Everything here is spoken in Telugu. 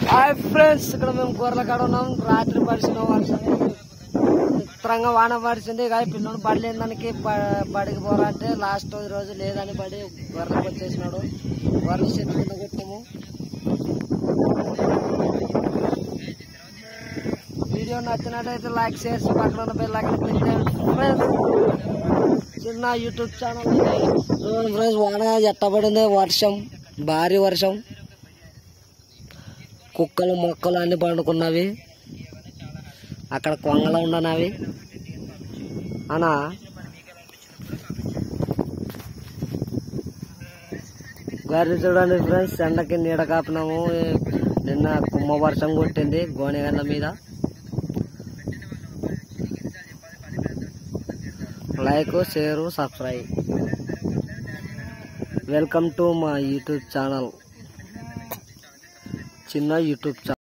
హాయ్ ఫ్రెండ్స్ ఇక్కడ మేము గొర్రెల కాడ ఉన్నాం రాత్రి పరిచిన వర్షం చిత్రంగా వాన పడిచింది కానీ పిల్లలు బడి లేని దానికి బ- బడికి పోరా అంటే లాస్ట్ రోజు లేదని బడి గొర్రెలకు వచ్చేసినాడు గొర్రెలు చెట్టు కింద కొట్టాము వీడియో నచ్చినట్టయితే లైక్ చేసి పక్కన ఉన్న బెల్ ఐకాన్ క్లిక్ చేయండి ఫ్రెండ్స్ చిన్న యూట్యూబ్ ఛానల్ చూడండి ఫ్రెండ్స్ వాన ఎట్టబడింది వర్షం భారీ వర్షం కుక్కలు మొక్కలు అన్ని పండుకున్నవి అక్కడ కొంగలు ఉండనవి అనా గారి చూడండి ఫ్రెండ్స్ ఎండకి నీడ కాపినాము నిన్న కుమ్మ వర్షం కొట్టింది గోనెగండ్ల మీద like share subscribe welcome to మా యూట్యూబ్ ఛానల్ చిన్న యూట్యూబ్ ఛానల్